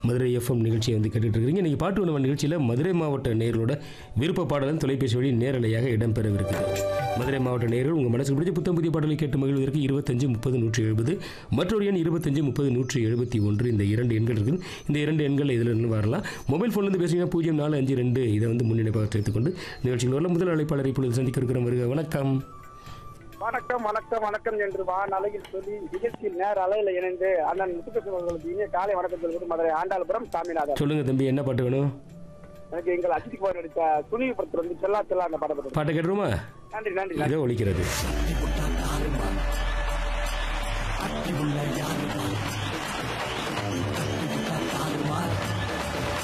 Madurai FM நிகழ்ச்சியை வந்து கேட்டுட்டு இருக்கிறீங்க இன்னைக்கு பாட்டு உணவு நிகழ்ச்சியில் மதுரை மாவட்ட நேயர்களோட விருப்ப பாடலும் தொலைபேசி வழி நேரலையாக இடம்பெறவிருக்குது மதுரை மாவட்ட நேயர்கள் உங்கள் மனசுக்கு பிடிச்ச புத்தம் புதிய பாடலை கேட்டு மகிழ்வதற்கு இருபத்தஞ்சு முப்பது நூற்றி எழுபது மற்றொரு எண் இருபத்தஞ்சு முப்பது நூற்றி எழுபத்தி ஒன்று இந்த இரண்டு எண்கள் இருக்குது இந்த இரண்டு எண்கள் இதில் இருந்து வரலாம் மொபைல் ஃபோன்லேருந்து பேசுனீங்கன்னா பூஜ்ஜியம் நாலு அஞ்சு ரெண்டு இதை வந்து முன்னிணைப்பாக சேர்த்துக்கொண்டு நிகழ்ச்சிகள் வரலாம் முதல் அழைப்பாளரை இப்பொழுது சந்திக்க இருக்கிற வருக வணக்கம் வணக்கம் வணக்கம் வணக்கம் என்று வா அலையில் சொல்லி நிகழ்ச்சியில் நேர அலையில இணைந்து அண்ணன் முத்துக்கட்சி அவர்களுக்கு இனிய காலை வணக்கம் சொல்வது மதுரை ஆண்டாள்புரம் சாமிநாதன் சொல்லுங்கள் தம்பி என்ன பாட்டு வேணும் எனக்கு எங்கள் அஜித் குமார் நடித்த துணிவு படத்தில் வந்து செல்லா செல்லா அந்த படம் பாட்டை கேட்டுருமா நன்றி நன்றி நன்றி இதோ ஒழிக்கிறது